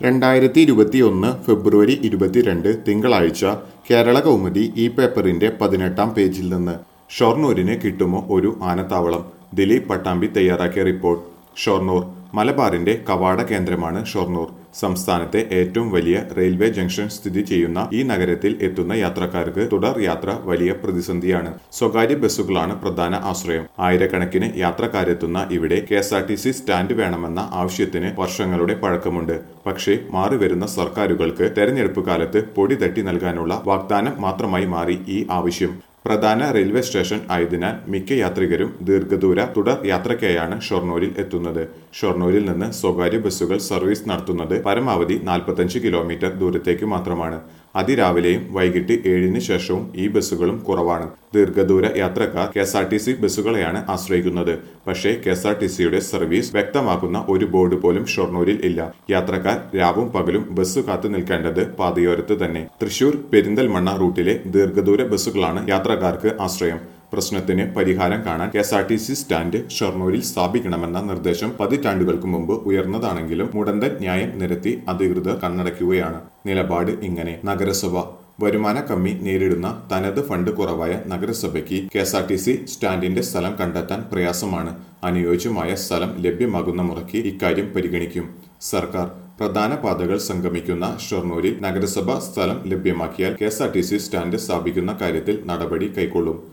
രണ്ടായിരത്തി ഇരുപത്തിയൊന്ന് ഫെബ്രുവരി ഇരുപത്തിരണ്ട് തിങ്കളാഴ്ച കേരള കൗമുദി ഈ പേപ്പറിന്റെ പതിനെട്ടാം പേജിൽ നിന്ന് ഷൊർണൂരിന് കിട്ടുമോ ഒരു ആനത്താവളം ദിലീപ് പട്ടാമ്പി തയ്യാറാക്കിയ റിപ്പോർട്ട് ഷൊർണൂർ മലബാറിന്റെ കവാട കേന്ദ്രമാണ് ഷൊർണൂർ സംസ്ഥാനത്തെ ഏറ്റവും വലിയ റെയിൽവേ ജംഗ്ഷൻ സ്ഥിതി ചെയ്യുന്ന ഈ നഗരത്തിൽ എത്തുന്ന യാത്രക്കാർക്ക് തുടർ യാത്ര വലിയ പ്രതിസന്ധിയാണ് സ്വകാര്യ ബസ്സുകളാണ് പ്രധാന ആശ്രയം ആയിരക്കണക്കിന് യാത്രക്കാരെത്തുന്ന ഇവിടെ K S R T C stand വേണമെന്ന ആവശ്യത്തിന് വർഷങ്ങളുടെ പഴക്കമുണ്ട് പക്ഷേ മാറിവരുന്ന സർക്കാരുകൾക്ക് തെരഞ്ഞെടുപ്പ് കാലത്ത് പൊടി തട്ടി നൽകാനുള്ള വാഗ്ദാനം മാത്രമായി മാറി ഈ ആവശ്യം പ്രധാന റെയിൽവേ സ്റ്റേഷൻ ആയതിനാൽ മിക്ക യാത്രികരും ദീർഘദൂര തുടർ യാത്രയ്ക്കായാണ് ഷൊർണൂരിൽ എത്തുന്നത് ഷൊർണൂരിൽ നിന്ന് സ്വകാര്യ ബസ്സുകൾ സർവീസ് നടത്തുന്നത് പരമാവധി നാൽപ്പത്തഞ്ച് കിലോമീറ്റർ ദൂരത്തേക്ക് മാത്രമാണ് അതിരാവിലെയും വൈകിട്ട് ഏഴിന് ശേഷവും ഈ ബസ്സുകളും കുറവാണ് ദീർഘദൂര യാത്രക്കാർ K S R T C ബസ്സുകളെയാണ് ആശ്രയിക്കുന്നത് പക്ഷേ കെ എസ് ആർ ടി സിയുടെ സർവീസ് വ്യക്തമാക്കുന്ന ഒരു ബോർഡ് പോലും ഷൊർണൂരിൽ ഇല്ല യാത്രക്കാർ രാവും പകലും ബസ് കാത്തു നിൽക്കേണ്ടത് പാതയോരത്ത് തന്നെ തൃശൂർ പെരിന്തൽമണ്ണ റൂട്ടിലെ ദീർഘദൂര ബസ്സുകളാണ് യാത്രക്കാർക്ക് ആശ്രയം പ്രശ്നത്തിന് പരിഹാരം കാണാൻ K S R T C stand ഷൊർണൂരിൽ സ്ഥാപിക്കണമെന്ന നിർദ്ദേശം പതിറ്റാണ്ടുകൾക്ക് മുമ്പ് ഉയർന്നതാണെങ്കിലും മുടന്തൻ ന്യായം നിരത്തി അധികൃതർ കണ്ണടയ്ക്കുകയാണ് നിലപാട് ഇങ്ങനെ നഗരസഭ വരുമാന കമ്മി നേരിടുന്ന തനത് ഫണ്ട് കുറവായ നഗരസഭയ്ക്ക് K S R T C സ്റ്റാൻഡിന്റെ സ്ഥലം കണ്ടെത്താൻ പ്രയാസമാണ് അനുയോജ്യമായ സ്ഥലം ലഭ്യമാകുന്ന മുറയ്ക്ക് ഇക്കാര്യം പരിഗണിക്കും സർക്കാർ പ്രധാന പാതകൾ സംഗമിക്കുന്ന ഷൊർണൂരിൽ നഗരസഭ സ്ഥലം ലഭ്യമാക്കിയാൽ K S R T C stand സ്ഥാപിക്കുന്ന കാര്യത്തിൽ നടപടി കൈക്കൊള്ളും